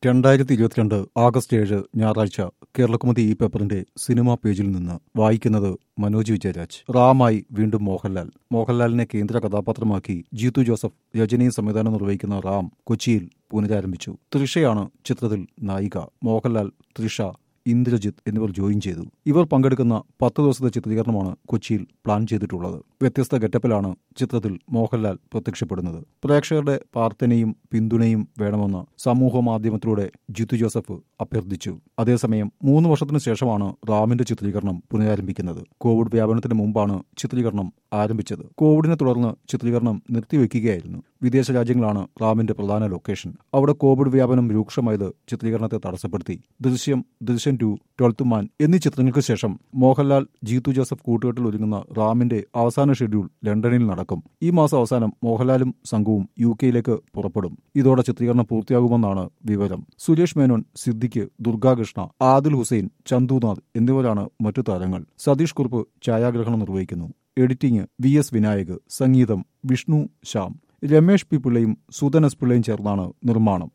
രണ്ടായിരത്തി ഇരുപത്തിരണ്ട് ആഗസ്റ്റ് ഏഴ് ഞായറാഴ്ച കേരളക്കുമതി ഈ പേപ്പറിന്റെ സിനിമാ പേജിൽ നിന്ന് വായിക്കുന്നത് മനോജ് വിജയരാജ് റാമായി വീണ്ടും മോഹൻലാൽ മോഹൻലാലിനെ കേന്ദ്ര കഥാപാത്രമാക്കി ജീതു ജോസഫ് രചനയും സംവിധാനം നിർവഹിക്കുന്ന റാം കൊച്ചിയിൽ പുനരാരംഭിച്ചു തൃഷയാണ് ചിത്രത്തിൽ നായിക മോഹൻലാൽ തൃഷ ഇന്ദ്രജിത്ത് എന്നിവർ ജോയിൻ ചെയ്തു ഇവർ പങ്കെടുക്കുന്ന പത്ത് ദിവസത്തെ ചിത്രീകരണമാണ് കൊച്ചിയിൽ പ്ലാൻ ചെയ്തിട്ടുള്ളത് വ്യത്യസ്ത ഗെറ്റപ്പിലാണ് ചിത്രത്തിൽ മോഹൻലാൽ പ്രത്യക്ഷപ്പെടുന്നത് പ്രേക്ഷകരുടെ പ്രാർത്ഥനയും പിന്തുണയും വേണമെന്ന് സമൂഹ മാധ്യമത്തിലൂടെ ജിത്തു ജോസഫ് അഭ്യർത്ഥിച്ചു അതേസമയം മൂന്ന് വർഷത്തിനു ശേഷമാണ് റാമിന്റെ ചിത്രീകരണം പുനരാരംഭിക്കുന്നത് കോവിഡ് വ്യാപനത്തിന് മുമ്പാണ് ചിത്രീകരണം ആരംഭിച്ചത് കോവിഡിനെ തുടർന്ന് ചിത്രീകരണം നിർത്തിവെക്കുകയായിരുന്നു വിദേശ രാജ്യങ്ങളാണ് റാമിന്റെ പ്രധാന ലൊക്കേഷൻ അവിടെ കോവിഡ് വ്യാപനം രൂക്ഷമായത് ചിത്രീകരണത്തെ തടസ്സപ്പെടുത്തി ദൃശ്യം ദൃശ്യം ടു ട്വൽത്ത് മാൻ എന്നീ ചിത്രങ്ങൾക്ക് ശേഷം മോഹൻലാൽ ജീതു ജോസഫ് കൂട്ടുകെട്ടിൽ ഒരുങ്ങുന്ന റാമിന്റെ അവസാന ഷെഡ്യൂൾ ലണ്ടനിൽ നടക്കും ഈ മാസം അവസാനം മോഹൻലാലും സംഘവും യു കെയിലേക്ക് പുറപ്പെടും ഇതോടെ ചിത്രീകരണം പൂർത്തിയാകുമെന്നാണ് വിവരം സുരേഷ് മേനോൻ സിദ്ദിഖ് ദുർഗാകൃഷ്ണ ആദിൽ ഹുസൈൻ ചന്തുനാഥ് എന്നിവരാണ് മറ്റു താരങ്ങൾ സതീഷ് കുറുപ്പ് ഛായാഗ്രഹണം നിർവഹിക്കുന്നു എഡിറ്റിംഗ് വി എസ് വിനായക് സംഗീതം വിഷ്ണു ശ്യാം രമേഷ് പി പിള്ളയും സുധൻ എസ് പിള്ളയും ചേർന്നാണ് നിർമ്മാണം